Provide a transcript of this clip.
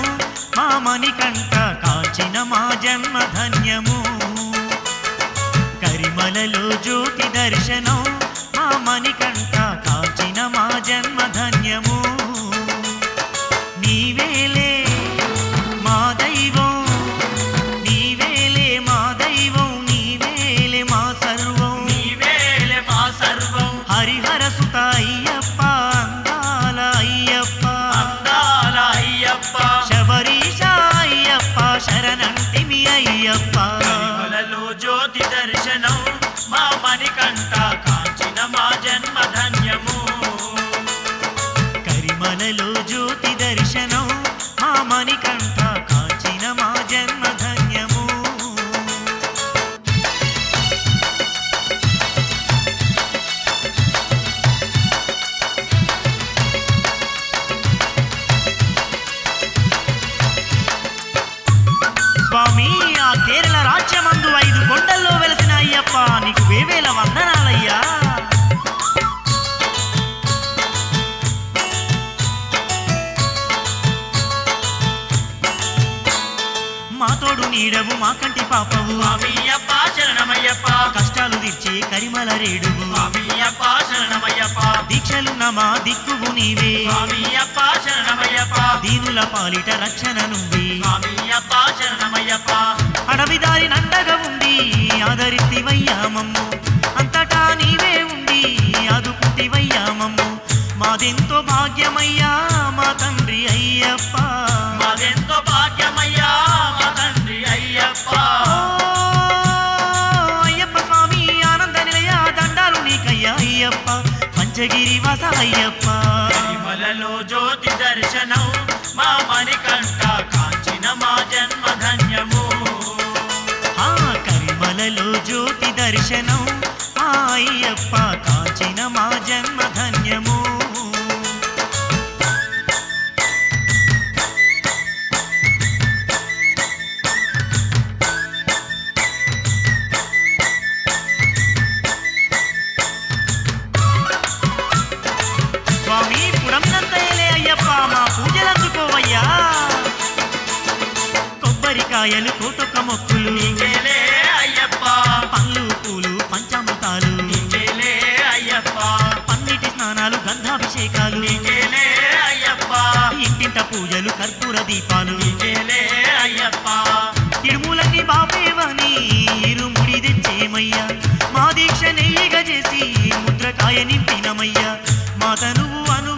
మా మణికంఠ కాచిన మా జన్మ ధన్యము కరిమలలో జ్యోతి దర్శనం మా మణికంఠ కాచిన మా జన్మ ధన్యము నీవేలే మా దైవం నీవేలే మా దైవం నీవేలే మా సర్వం నీవేలే మా సర్వం హరిహర సుత అయ్యప్ప అందాల అయ్యప్ప అందాల అయ్యప్ప శబరీష అయ్యప్ప శరణంటిమి అయ్యప్ప కరిమలలో జ్యోతి దర్శనం మా మణికంఠ కాంచిన మా జన్మ ధన్యము కరిమలలో జ్యోతి దర్శనం మా మణికంఠ కాచిన మా జన్మ ధన్యము స్వామి ఆ కేరళ రాజ్యమందు ఐదు కొండల్లో వెలసిన అయ్యప్ప నీకు వేవేల వందనాలయ్యా మా తోడు నీడవు మా కంటి పాపవు స్వామి అప్ప శరణమయ్యప్ప కష్టాలు తీర్చే కరిమల రేడువు స్వామి అప్ప శరణమయ్యప్ప దీక్షలున్న మా దిక్కువు నీవే స్వామి అప్ప శరణమయ్యప్ప దీనుల పాలిట రక్షణ నువ్వే స్వామి అప్ప శరణమయ్యప్ప అడవి దారి నండగా ఉండి ఆదరిస్తివయ్యా మమ్ము అంతటా నీవే ఉండి ఆదుకుంటివయ్యా మమ్ము మాదెంతో భాగ్యమయ్యా మా తండ్రి అయ్యప్ప మాదెంతో భాగ్యమయ్యా మా తండ్రి అయ్యప్ప ఓ అయ్యప్ప స్వామి ఆనంద నిలయ దండాలు నీకయ్యా అయ్యప్ప పంచగిరి వాస అయ్యప్ప కరిమలలో జ్యోతి దర్శనం మా మణికంఠ కాంచిన మా జన్మ ధన్యము ఆ కరిమలలో జ్యోతి దర్శనం ఆ అయ్యప్ప కాచిన మా జన్మ ధన్యము స్వామి పురంనంతయలే అయ్యప్ప మా పూజలందుకోవయ్యా కొబ్బరికాయలు కోటొక్క మొక్కులు నీకేలే అయ్యప్ప పండ్లు పూలు పంచామృతాలు నీకేలే అయ్యప్ప పన్నిటి స్నానాలు గంధాభిషేకాలు నీకేలే అయ్యప్ప ఇంటింట పూజలు కర్పూర దీపాలు నీకేలే అయ్యప్ప ఇడుములన్నీ బాపేవని ఇరుముడి తెచ్చేమయ్యా మా దీక్ష నెయ్యిగా చేసి ముద్రకాయ నింపినమయ్యా మా తనువు అను